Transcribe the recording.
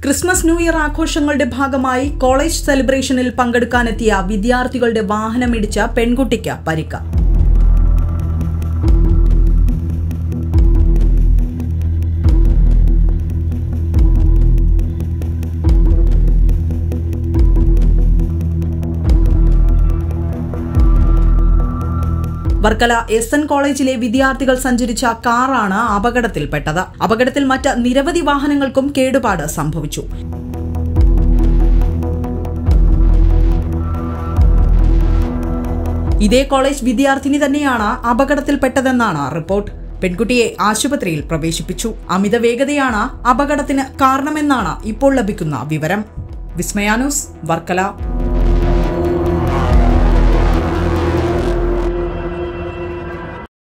Christmas new year ആഘോഷങ്ങളുടെ ഭാഗമായി college സെലിബ്രേഷനിൽ പങ്കെടുക്കാനെത്തിയ വിദ്യാർത്ഥികളുടെ വാഹനമിടിച്ച പെൺകുട്ടിക്ക് പരിക്ക് വർക്കല എസ് എൻ കോളേജിലെ വിദ്യാർത്ഥികൾ സഞ്ചരിച്ച കാറാണ് അപകടത്തിൽപ്പെട്ടത് അപകടത്തിൽ മറ്റ് നിരവധി വാഹനങ്ങൾക്കും കേടുപാട് സംഭവിച്ചു ഇതേ കോളേജ് വിദ്യാർത്ഥിനി തന്നെയാണ് അപകടത്തിൽപ്പെട്ടതെന്നാണ് റിപ്പോർട്ട് പെൺകുട്ടിയെ ആശുപത്രിയിൽ പ്രവേശിപ്പിച്ചു അമിത വേഗതയാണ് അപകടത്തിന് കാരണമെന്നാണ് ഇപ്പോൾ ലഭിക്കുന്ന വിവരം വിസ്മയാനൂസ് വർക്കല